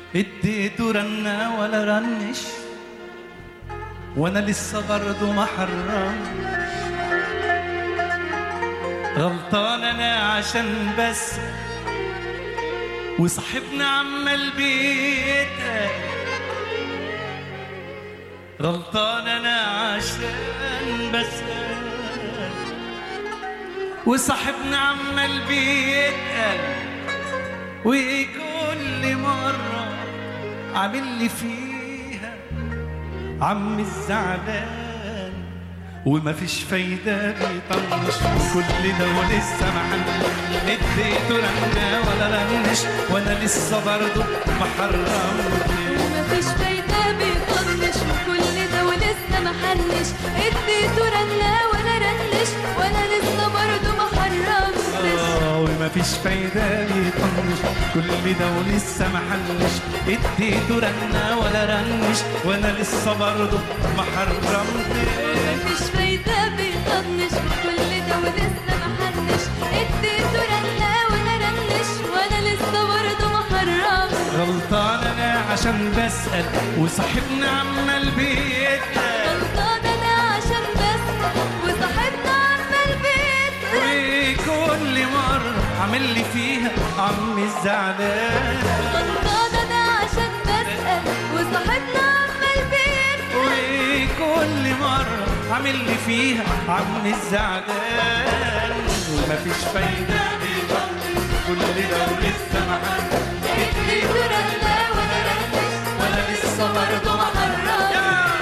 اديته رنة ولا رنش وانا لسه برضه ما حرمش غلطان انا عشان بس وصاحبنا عمال بيتقل غلطان انا عشان بسأل وصاحبنا عمال بيتقل وكل مرة عامل لي فيها عم الزعلان وما فيش فايدة بيطنش كل ده ولسه محل اديته رنة ولا رنش وانا لسه برضه محرمني ومفيش فايدة بيطنش وكل ده ولسه محنش اديته رنة ولا رنش وانا لسه برضه ما حرمتش آه وما فيش فايدة بيطنش كل ده ولسه محلش اديته رنة ولا رنش وانا لسه برضه محرمني مفيش فايدة بيطنش وكل ده ولسه محنش اديته رنة ولا رنش وانا لسه برضه ما حرمتش غلطان انا عشان بسأل وصاحبنا عمال بيتقل غلطان انا عشان بس وصاحبنا عمال بيتقل وكل مرة عامل لي فيها عم الزعلان غلطان انا عشان بسأل وصاحبنا عمال بيتقل وكل مرة عامل لي فيها عم الزعلان ومفيش فايدة كل ده ولسه معاك اديته رنة ولا رنش وانا لسه برضه ما حرمتش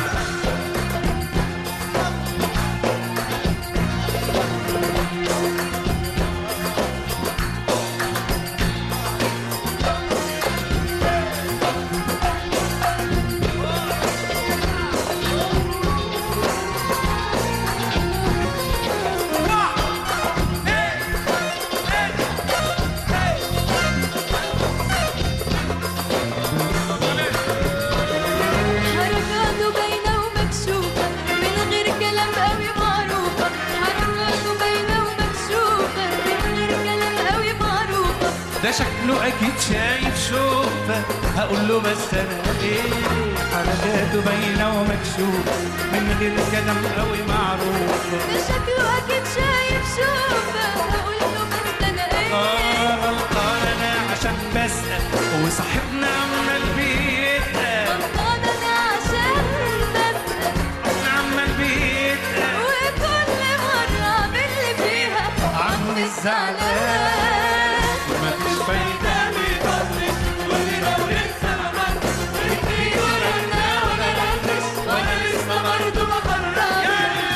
حركاته باينة ومكشوفة من غير كلام قوي معروفة حركاته باينة ومكشوفة من غير كلام قوي معروفة ده شكله اكيد شايف شوفه هقول له بس انا ايه حركاته باينه ومكشوفه من غير كلام قوي معروف ده شكله أكيد شايف شوفة هقول له بس أنا إيه اه غلطان انا عشان بسال وصاحبنا عمال بيتقل غلطان أنا عشان بسأل عمال بيتقل وكل مرة أعمل لي فيها عم الزعلان مفيش فايده بيطنش كل ده ولسه معاك اديته رنة ولا رنش وأنا لسه برضه ما حرمتش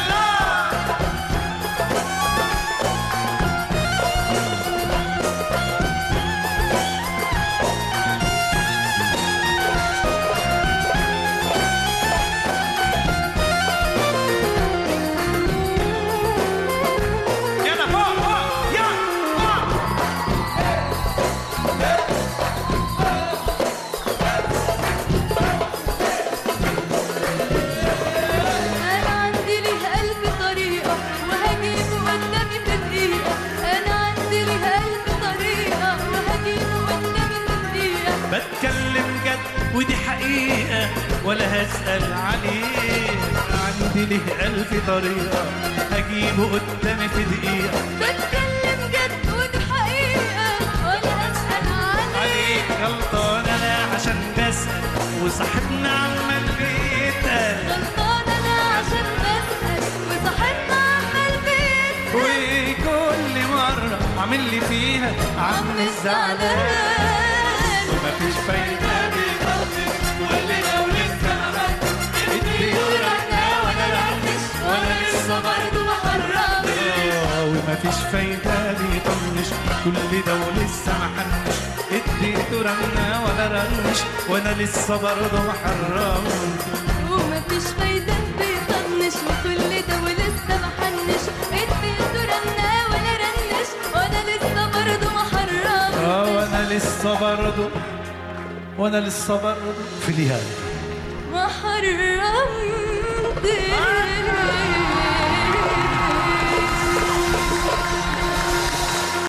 يلا فوق فوق يلا فوق أنا عندي ليه ألف طريقة وهجيبه قدامي في دقيقة أنا عندي ليه ألف طريقة وهجيبه قدامي في دقيقة بتكلم جد ودي حقيقة ولا هسأل عليه عندي ليه ألف طريقة هجيبه قدامي في دقيقة بتكلم جد ودي حقيقة ولا أسأل عليه عليك غلطان أنا عشان بسأل وصاحبنا عمال بيتقل غلطان أنا عشان بسأل وصاحبنا عمال بيت وكل مرة عامل لي فيها عم الزعلان مفيش فايدة بيطلع كل ده ولسه معاك اديله رنة ولا رنش وانا لسه برضه ما حرمتش آه، ومفيش فايدة بيطنش كل ده ولسه محنش اديته رنة ولا رنش وانا لسه برضه محرمش ومفيش فايدة بيطنش وكل ده ولسه محنش اديته رنة ولا رنش وانا لسه برضه ما حرمتش اه وانا لسه برضه وانا لسه برضه في النهاية ما حرمتش